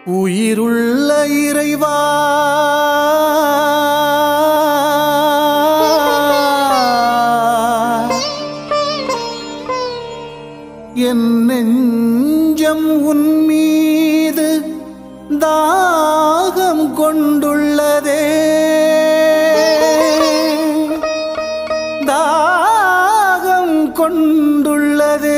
உயிருள்ள இறைவா என் நெஞ்சம் உன் மீது தாகம் கொண்டுள்ளதே தாகம் கொண்டுள்ளதே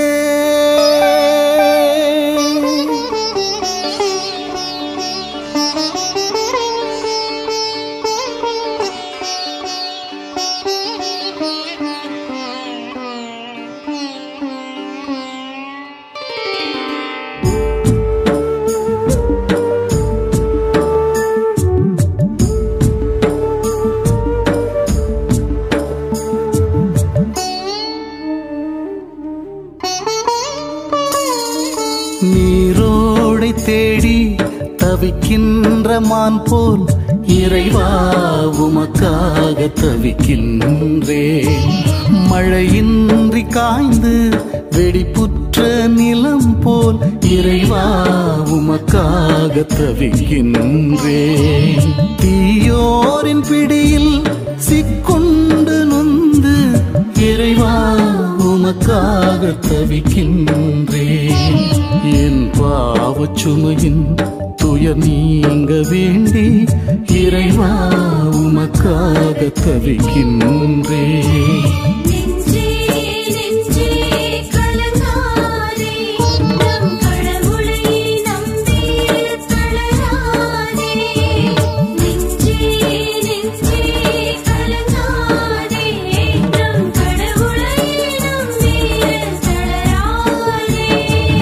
நீரோடை தேடி தவிக்கின்ற மான் போல் இறைவா உமக்காக தவிக்கின்றேன் மழையின்றி காய்ந்து வெடிப்புற்ற நிலம் போல் இறைவா உமக்காக தவிக்கின்றேன் தீயோரின் பிடியில் சிக்கொண்டு நொந்து இறைவா உமக்காக தவிக்கின்றேன் என் பாவச் சுமையின் துயர் நீங்க வேண்டி இறைவா உமக்காக தவிக்கின்றேன் நெஞ்சே நெஞ்சே கலங்காதே நம் கடவுளை நம்பி தளராதே நெஞ்சே நெஞ்சே கலங்காதே நம் கடவுளை நம்பி தளராதே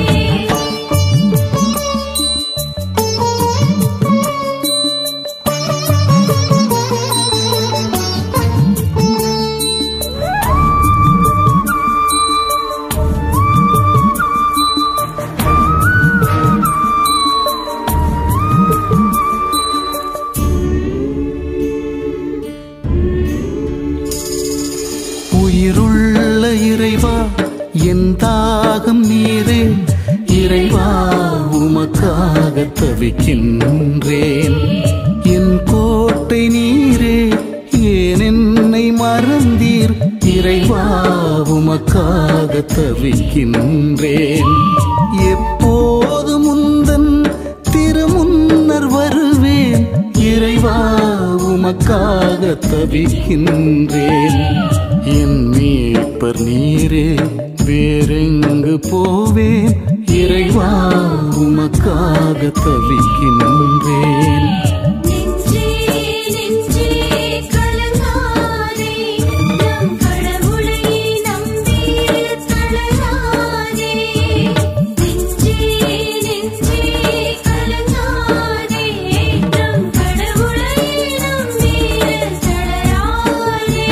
உயிருள்ள இறைவா என் தாகம் நீரே இறைவா உமக்காக தவிக்கின்றேன் என் கோட்டை நீரே ஏன் என்னை மறந்தீர் இறைவா உமக்காக தவிக்கின்றேன் எப்போது முந்தன் திருமுன்னர் வருவேன் இறைவா உமக்காக தவிக்கின்றேன் என் மீட்பர் நீரே வேறெங்கு போவேன் இறைவா உமக்காக தவிக்கின்றேன் நெஞ்சே நெஞ்சே கலங்காதே நம் கடவுளை நம்பி தளராதே நெஞ்சே நெஞ்சே கலங்காதே நம் கடவுளை நம்பி தளராதே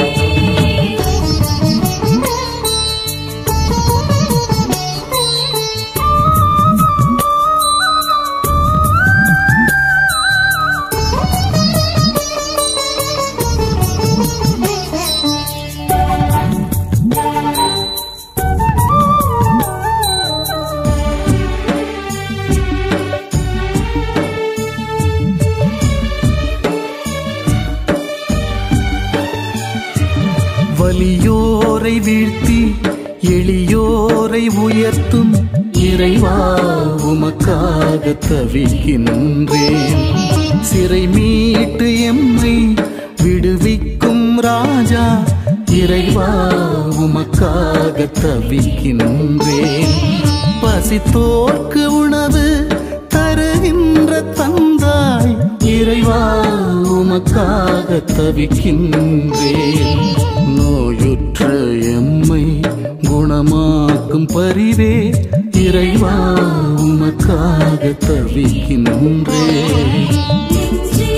வலியோரை வீழ்த்தி எளியோரை உயர்த்தும் இறைவா உமக்காக தவிக்கின்றேன் சிறை மீட்டு எம்மை விடுவிக்கும் ராஜா இறைவா உமக்காக தவிக்கின்றேன் பசித்தோர்க்கு உணவு தருகின்ற தந்தாய் இறைவா உமக்காக தவிக்கின்றேன் நோயுற்ற எம்மை குணமாக்கும் பரிவே இறைவா உமக்காக தவிக்கின்றேன் நெஞ்சே